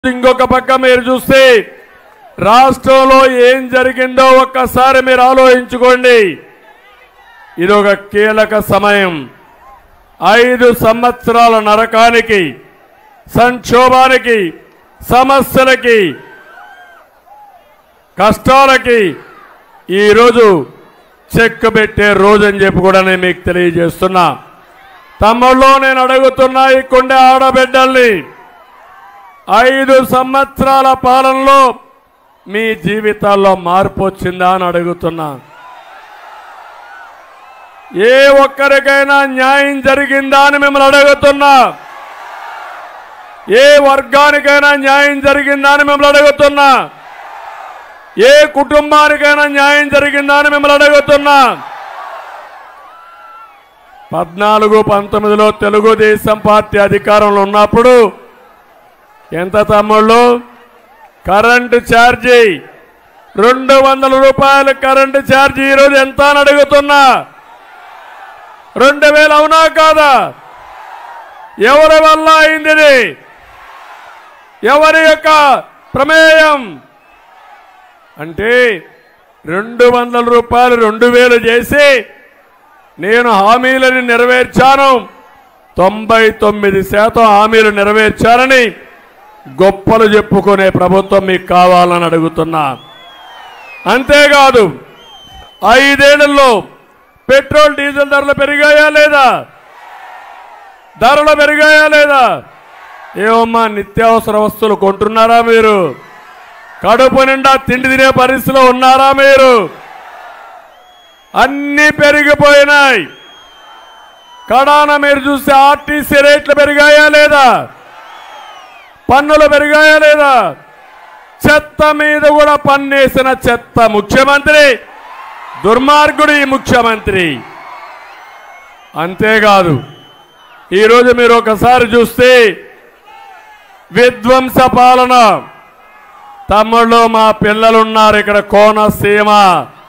ఇంకొక పక్క మీరు చూస్తే రాష్ట్రంలో ఏం జరిగిందో ఒక్కసారి మీరు ఆలోచించుకోండి ఇది ఒక కీలక సమయం ఐదు సంవత్సరాల నరకానికి సంక్షోభానికి సమస్యలకి కష్టాలకి ఈరోజు చెక్ పెట్టే రోజు అని చెప్పి కూడా నేను మీకు తెలియజేస్తున్నా తమ్ముళ్ళు నేను అడుగుతున్నా ఈ కొండ ఆడబిడ్డల్ని ఐదు సంవత్సరాల పాలనలో మీ జీవితాల్లో మార్పు వచ్చిందా అని అడుగుతున్నా ఏ ఒక్కరికైనా న్యాయం జరిగిందా అని మిమ్మల్ని అడుగుతున్నా ఏ వర్గానికైనా న్యాయం జరిగిందా అని మిమ్మల్ని అడుగుతున్నా ఏ కుటుంబానికైనా న్యాయం జరిగిందా అని మిమ్మల్ని అడుగుతున్నా పద్నాలుగు పంతొమ్మిదిలో తెలుగుదేశం పార్టీ అధికారంలో ఉన్నప్పుడు ఎంత తమ్ముళ్ళు కరెంటు ఛార్జీ రెండు వందల రూపాయలు కరెంటు ఛార్జీ ఈరోజు ఎంత అని అడుగుతున్నా రెండు వేలు అవునా కాదా ఎవరి వల్ల అయింది ఇది? ఎవరి యొక్క ప్రమేయం అంటే రెండు వందల రూపాయలు రెండు వేలు చేసి నేను హామీలను నెరవేర్చాను తొంభై తొమ్మిది శాతం హామీలు నెరవేర్చారని గొప్పలు చెప్పుకునే ప్రభుత్వం మీకు కావాలని అడుగుతున్నా అంతేకాదు ఐదేళ్లలో పెట్రోల్ డీజిల్ ధరలు పెరిగాయా లేదా ధరలు పెరిగాయా లేదా ఏమమ్మా నిత్యావసర వస్తువులు కొంటున్నారా మీరు కడుపు నిండా తిండి తినే పరిస్థితిలో ఉన్నారా మీరు అన్ని పెరిగిపోయినాయి కడాన మీరు చూస్తే ఆర్టీసీ రేట్లు పెరిగాయా లేదా పన్నులు పెరిగాయా లేదా చెత్త మీద కూడా పన్నేసిన చెత్త ముఖ్యమంత్రి దుర్మార్గుడు ఈ ముఖ్యమంత్రి అంతేకాదు ఈరోజు మీరు ఒకసారి చూస్తే విధ్వంస పాలన తమ్ముళ్ళు మా పిల్లలున్నారు ఇక్కడ కోనసీమ